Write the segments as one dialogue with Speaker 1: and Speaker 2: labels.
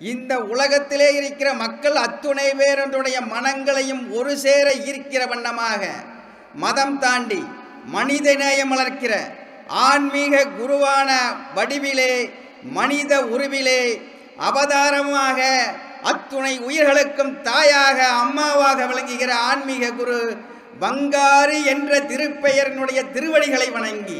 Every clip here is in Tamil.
Speaker 1: இந்த உலகத்திலே இருக்கிற மக்கள் அத்துணை பேரனுடைய மனங்களையும் ஒரு சேர ஈர்க்கிற வண்ணமாக மதம் தாண்டி மனித நேயம் வளர்க்கிற ஆன்மீக குருவான வடிவிலே மனித உருவிலே அவதாரமாக அத்துணை உயிர்களுக்கும் தாயாக அம்மாவாக விளங்குகிற ஆன்மீக குரு பங்காரி என்ற திருப்பெயரினுடைய திருவடிகளை வணங்கி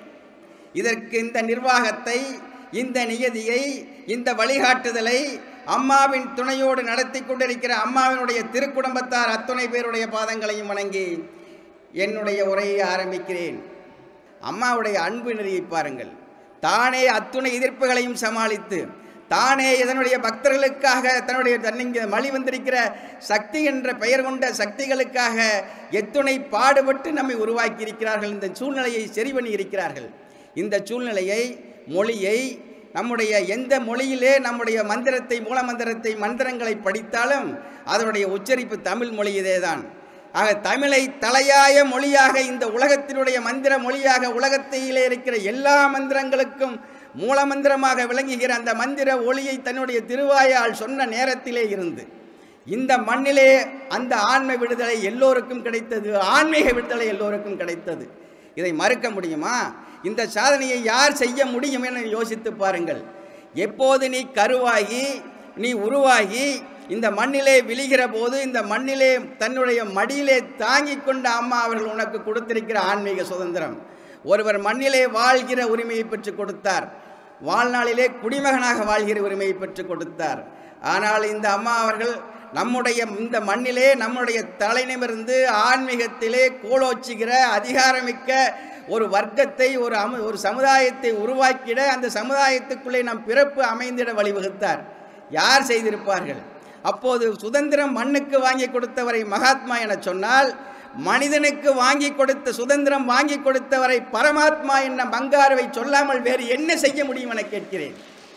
Speaker 1: இதற்கு இந்த நிர்வாகத்தை இந்த நியதியை இந்த வழிகாட்டுதலை அம்மாவின் துணையோடு நடத்தி கொண்டிருக்கிற அம்மாவினுடைய திருக்குடும்பத்தார் அத்துணை பேருடைய பாதங்களையும் வணங்கி என்னுடைய உரையை ஆரம்பிக்கிறேன் அம்மாவுடைய அன்பு நெறியை பாருங்கள் தானே அத்துணை எதிர்ப்புகளையும் சமாளித்து தானே இதனுடைய பக்தர்களுக்காக தன்னுடைய தன்னிங்க மழி வந்திருக்கிற சக்தி என்ற பெயர் கொண்ட சக்திகளுக்காக எத்துணை பாடுபட்டு நம்மை உருவாக்கி இருக்கிறார்கள் இந்த சூழ்நிலையை சரி பண்ணி இருக்கிறார்கள் இந்த சூழ்நிலையை மொழியை நம்முடைய எந்த மொழியிலே நம்முடைய மந்திரத்தை மூல மந்திரத்தை மந்திரங்களை படித்தாலும் அதனுடைய உச்சரிப்பு தமிழ் மொழியிலே தான் ஆக தமிழை தலையாய மொழியாக இந்த உலகத்தினுடைய மந்திர மொழியாக உலகத்திலே இருக்கிற எல்லா மந்திரங்களுக்கும் மூல மந்திரமாக விளங்குகிற அந்த மந்திர ஒளியை தன்னுடைய திருவாயால் சொன்ன நேரத்திலே இருந்து இந்த மண்ணிலே அந்த ஆன்ம விடுதலை எல்லோருக்கும் கிடைத்தது ஆன்மீக விடுதலை எல்லோருக்கும் கிடைத்தது இதை மறுக்க முடியுமா இந்த சாதனையை யார் செய்ய முடியும் என யோசித்து பாருங்கள் எப்போது நீ கருவாகி நீ உருவாகி இந்த மண்ணிலே விழுகிற போது இந்த மண்ணிலே தன்னுடைய மடியிலே தாங்கிக் கொண்ட அம்மா அவர்கள் உனக்கு கொடுத்திருக்கிற ஆன்மீக சுதந்திரம் ஒருவர் மண்ணிலே வாழ்கிற உரிமையை பெற்றுக் கொடுத்தார் வாழ்நாளிலே குடிமகனாக வாழ்கிற உரிமையை பெற்றுக் கொடுத்தார் ஆனால் இந்த அம்மா அவர்கள் நம்முடைய இந்த மண்ணிலே நம்முடைய தலைநிமிர்ந்து ஆன்மீகத்திலே கோலோச்சுகிற அதிகாரமிக்க ஒரு வர்க்கத்தை ஒரு அமு ஒரு சமுதாயத்தை உருவாக்கிட அந்த சமுதாயத்துக்குள்ளே நம் பிறப்பு அமைந்திட வழிவகுத்தார் யார் செய்திருப்பார்கள் அப்போது சுதந்திரம் மண்ணுக்கு வாங்கி கொடுத்தவரை மகாத்மா என சொன்னால் மனிதனுக்கு வாங்கி கொடுத்த சுதந்திரம் வாங்கி கொடுத்தவரை பரமாத்மா என்ற பங்காருவை சொல்லாமல் வேறு என்ன செய்ய முடியும் என கேட்கிறேன்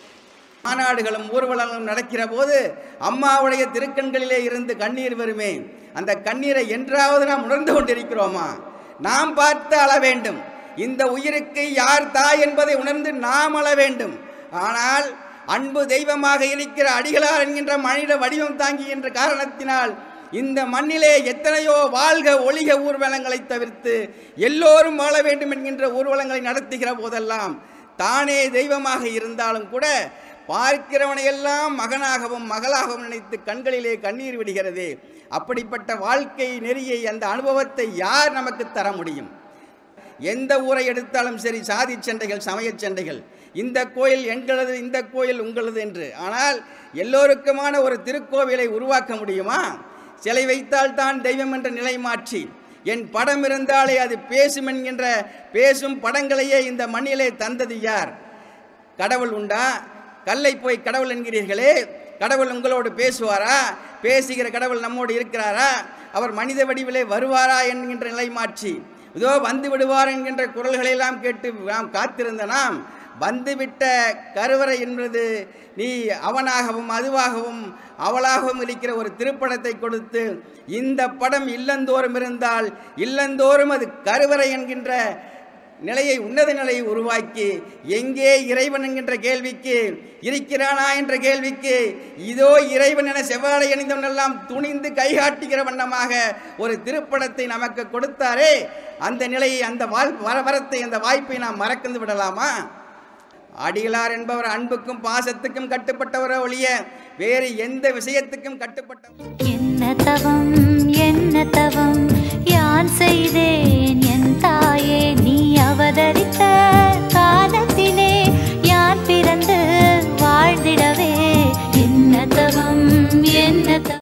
Speaker 1: மாநாடுகளும் ஊர்வலங்களும் நடக்கிற போது அம்மாவுடைய திருக்கண்களிலே இருந்து கண்ணீர் வருமே அந்த கண்ணீரை என்றாவது நாம் உணர்ந்து கொண்டிருக்கிறோமா நாம் பார்த்து அழ வேண்டும் இந்த உயிருக்கு யார் தாய் என்பதை உணர்ந்து நாம் அழ வேண்டும் ஆனால் அன்பு தெய்வமாக இருக்கிற அடிகளார் என்கின்ற மனித வடிவம் தாங்குகின்ற காரணத்தினால் இந்த மண்ணிலே எத்தனையோ வாழ்க ஒளிக ஊர்வலங்களை தவிர்த்து எல்லோரும் வாழ வேண்டும் என்கின்ற ஊர்வலங்களை நடத்துகிற போதெல்லாம் தானே தெய்வமாக இருந்தாலும் கூட பார்க்கிறவனையெல்லாம் மகனாகவும் மகளாகவும் நினைத்து கண்களிலே கண்ணீர் விடுகிறது அப்படிப்பட்ட வாழ்க்கை நெறியை அந்த அனுபவத்தை யார் நமக்கு தர முடியும் எந்த ஊரை எடுத்தாலும் சரி சாதி சண்டைகள் சமயச் சண்டைகள் இந்த கோயில் எங்களது இந்த கோயில் உங்களது என்று ஆனால் எல்லோருக்குமான ஒரு திருக்கோவிலை உருவாக்க முடியுமா சிலை வைத்தால் தான் தெய்வம் என்ற நிலை மாற்றி என் படம் இருந்தாலே அது பேசும் என்கின்ற பேசும் படங்களையே இந்த மண்ணிலே தந்தது யார் கடவுள் உண்டா கல்லை போய் கடவுள் என்கிறீர்களே கடவுள் உங்களோடு பேசுவாரா பேசுகிற கடவுள் நம்மோடு இருக்கிறாரா அவர் மனித வடிவிலே வருவாரா என்கின்ற நிலை மாற்றி இதோ வந்து விடுவார் என்கின்ற குரல்களை எல்லாம் கேட்டு நாம் காத்திருந்த நாம் வந்துவிட்ட கருவறை என்பது நீ அவனாகவும் அதுவாகவும் அவளாகவும் இருக்கிற ஒரு திருப்படத்தை கொடுத்து இந்த படம் இல்லந்தோறும் இருந்தால் இல்லந்தோறும் அது கருவறை என்கின்ற நிலையை உன்னத நிலையை உருவாக்கி எங்கே இறைவன் என்கின்ற கேள்விக்கு இருக்கிறானா என்ற கேள்விக்கு இதோ இறைவன் என செவ்வாழை அணிந்தவனெல்லாம் துணிந்து கைகாட்டுகிற வண்ணமாக ஒரு திருப்படத்தை நமக்கு கொடுத்தாரே அந்த நிலையை அந்த வாழ் வர வரத்தை அந்த வாய்ப்பை நாம் மறந்து விடலாமா அடிகளார் என்பவர் அன்புக்கும் பாசத்துக்கும் கட்டுப்பட்டவரோ ஒழிய வேறு எந்த விஷயத்துக்கும் கட்டுப்பட்டவர்
Speaker 2: என்ன தவம்